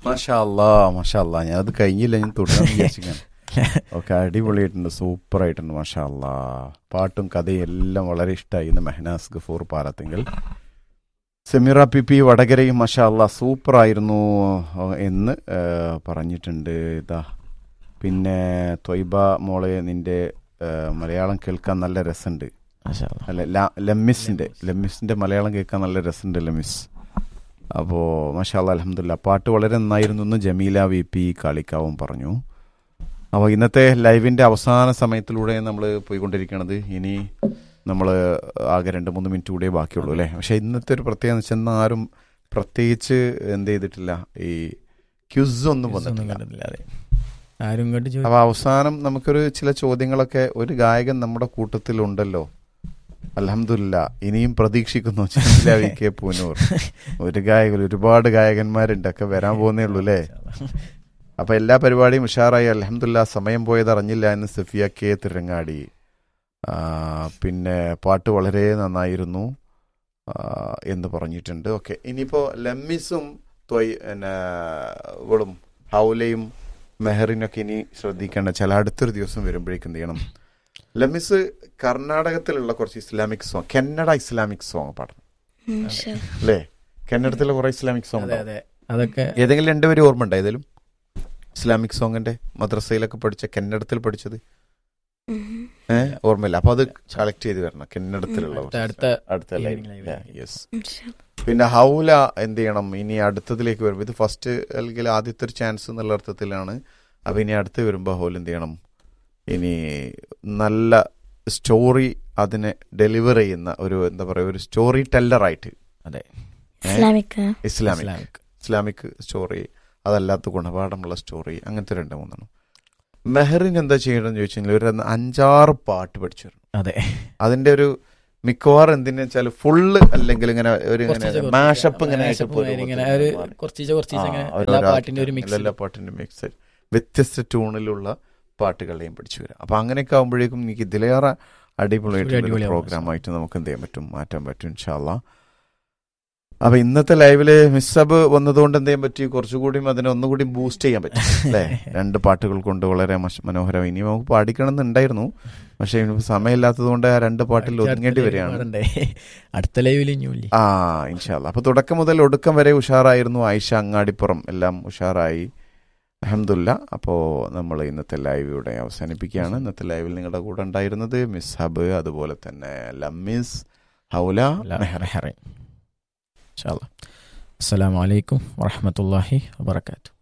മാഷാ അല്ലാ മാഷാ അല്ലാ ഞാനത് കഴിഞ്ഞില്ല ഞാൻ തുടരാൻ വിചാരിച്ചിരിക്കാൻ ഓക്കെ അടിപൊളിയായിട്ടുണ്ട് സൂപ്പർ ആയിട്ടുണ്ട് മാഷാ അല്ലാ പാട്ടും കഥയും എല്ലാം വളരെ ഇഷ്ടമായി ഇന്ന് മെഹനാസ് ഗഫൂർ പാലത്തെങ്കിൽ സെമിറ പി പി വടകരയും മാഷാ അല്ലാ സൂപ്പർ ആയിരുന്നു എന്ന് ആ, പറഞ്ഞിട്ടുണ്ട് ഇതാ പിന്നെ ത്വയ്ബ മോളെ നിന്റെ ആ, മലയാളം കേൾക്കാൻ നല്ല രസമുണ്ട് മാഷാ അല്ലാ. അല്ല ല- ലമ്മിസിന്റെ ലമ്മിസിന്റെ മലയാളം കേൾക്കാൻ നല്ല രസമുണ്ട് ലമ്മിസ് അപ്പോൾ മഷാല്ല അലഹമില്ല പാട്ട് വളരെ നന്നായിരുന്നു എന്ന് ജമീല വി പി കാളിക്കാവും പറഞ്ഞു അപ്പോൾ ഇന്നത്തെ ലൈവിന്റെ അവസാന സമയത്തിലൂടെ നമ്മൾ പോയിക്കൊണ്ടിരിക്കുന്നത് ഇനി നമ്മൾ ആകെ രണ്ട് മൂന്ന് മിനിറ്റ് കൂടെ ബാക്കിയുള്ളൂ അല്ലേ പക്ഷെ ഇന്നത്തെ ഒരു പ്രത്യേകത എന്ന് വെച്ചാൽ ഇന്ന് ആരും പ്രത്യേകിച്ച് എന്ത് ചെയ്തിട്ടില്ല ഈ ക്യുസ് ഒന്നും ഒന്നും വന്നിട്ടില്ല കണ്ടിട്ടില്ല അതെ ആരും ഇങ്ങോട്ട് ചോദിച്ചു അപ്പൊ അവസാനം നമുക്കൊരു ചില ചോദ്യങ്ങളൊക്കെ ഒരു ഗായകൻ നമ്മുടെ കൂട്ടത്തിലുണ്ടല്ലോ അലഹമില്ല ഇനിയും പ്രതീക്ഷിക്കുന്നു ചന്ദ്ര വി കെ പൂനൂർ ഒരു ഗായകൻ ഒരുപാട് ഗായകന്മാരുണ്ട് ഒക്കെ വരാൻ പോകുന്നേ ഉള്ളൂ അല്ലേ അപ്പൊ എല്ലാ പരിപാടിയും ഉഷാറായി അലഹമില്ല സമയം പോയത് അറിഞ്ഞില്ല എന്ന് സഫിയ കെ തിരങ്ങാടി ആ, പിന്നെ പാട്ട് വളരെ നന്നായിരുന്നു ആ, എന്ന് പറഞ്ഞിട്ടുണ്ട് ഓക്കെ ഇനിയിപ്പോ ലമ്മിസും ത്വയ് പിന്നെ ഇവളും ഹൗലയും മെഹറിനൊക്കെ ഇനി ശ്രദ്ധിക്കേണ്ട ചില അടുത്തൊരു ദിവസം വരുമ്പോഴേക്കും എന്ത് ചെയ്യണം ലമ്മിസ് കർണാടകത്തിലുള്ള കുറച്ച് Islamic song Kannada Islamic song പാടണം അല്ലേ കന്നഡത്തിലെ കുറെ ഇസ്ലാമിക് സോങ് അതെ അതെ അതൊക്കെ ഏതെങ്കിലും രണ്ടുപേരും ഓർമ്മ ഉണ്ടോ ഏതെങ്കിലും ഇസ്ലാമിക് സോങ്ങിന്റെ മദ്രസയിലൊക്കെ പഠിച്ച കന്നഡത്തിൽ പഠിച്ചത് ഏഹ് ഓർമ്മയില്ല അപ്പൊ അത് കളക്ട് ചെയ്ത് വരണം കന്നഡത്തിലുള്ള അടുത്ത- അടുത്ത അടുത്ത evening live. യെസ് പിന്നെ ഹൗല എന്ത് ചെയ്യണം ഇനി അടുത്തതിലേക്ക് വരുമ്പോൾ ഇത് ഫസ്റ്റ് അല്ലെങ്കിൽ ആദ്യത്തെ ഒരു ചാൻസ് എന്നുള്ള അർത്ഥത്തിലാണ് അപ്പൊ ഇനി അടുത്ത് വരുമ്പോൾ ഹൗൽ എന്ത് ചെയ്യണം ഇനി നല്ല സ്റ്റോറി അതിനെ ഡെലിവർ ചെയ്യുന്ന ഒരു എന്താ പറയുക ഒരു സ്റ്റോറി ടെല്ലറായിട്ട് അതെ Islamic Islamic Islamic Islamic story അതല്ലാത്ത ഗുണപാഠമുള്ള സ്റ്റോറി അങ്ങനത്തെ രണ്ട് മൂന്നെണ്ണം മെഹറിൻ എന്താ ചെയ്യണമെന്ന് ചോദിച്ചു കഴിഞ്ഞാൽ ഒരു അഞ്ചാറ് പാട്ട് പഠിച്ചു വരണം അതെ അതിന്റെ ഒരു മിക്കവാറും എന്തിനാ വെച്ചാൽ ഫുള്ള് അല്ലെങ്കിൽ ഇങ്ങനെ ഒരു കുറച്ചീച്ച കുറച്ചീച്ച. മാഷപ്പ് ഇങ്ങനെ mashup ആയിട്ട് പോയി ഇങ്ങനെ ഒരു കുറച്ചീച്ച കുറച്ചീച്ച ഇങ്ങനെ ആ, ഒരു എല്ലാ ഒരാ- പാട്ടിന്റെ ഒരു മിക്സ് എല്ലാ പാട്ടിന്റെ മിക്സ് വ്യത്യസ്ത ട്യൂണിലുള്ള പാട്ടുകളെയും പഠിച്ചു വരാം അപ്പൊ അങ്ങനെയൊക്കെ ആകുമ്പോഴേക്കും എനിക്ക് ഇതിലേറെ അടിപൊളിയായിട്ടുള്ള അടിപൊളിയാവും. പ്രോഗ്രാം ആയിട്ട് നമുക്ക് എന്ത് ചെയ്യാൻ പറ്റും മാറ്റാൻ പറ്റും ഇൻഷാല്ല അപ്പൊ ഇന്നത്തെ ലൈവില് മിസ്സബ് വന്നതുകൊണ്ട് എന്ത് ചെയ്യാൻ പറ്റി കുറച്ചുകൂടി അതിനെ ഒന്നുകൂടി ബൂസ്റ്റ് ചെയ്യാൻ പറ്റും അല്ലേ രണ്ട് പാട്ടുകൾ കൊണ്ട് വളരെ മഷ- മനോഹരം ഇനി നമുക്ക് പാടിക്കണം എന്നുണ്ടായിരുന്നു പക്ഷെ ഇനിയിപ്പോ സമയമില്ലാത്തത് കൊണ്ട് ആ രണ്ട് പാട്ടിൽ ഒതുങ്ങേണ്ടി വരികയാണ് പാടണ്ടേ? അടുത്ത ലൈവിൽ ഇനിയില്ലേ ആ ഇൻഷാല്ല അപ്പൊ തുടക്കം മുതൽ ഒടുക്കം വരെ ഉഷാറായിരുന്നു ആയിഷ അങ്ങാടിപ്പുറം എല്ലാം ഉഷാറായി അഹമ്മദില്ല അപ്പോൾ നമ്മൾ ഇന്നത്തെ ലൈവ് ഇവിടെ അവസാനിപ്പിക്കുകയാണ് ഇന്നത്തെ ലൈവിൽ നിങ്ങളുടെ കൂടെ ഉണ്ടായിരുന്നത് മിസ് ഹബ് അതുപോലെ തന്നെ ലമ്മിസ് ഹൗല മെഹർ അസ്സലാമു അലൈക്കും വറഹ്മത്തുള്ളാഹി വബറകാതുഹു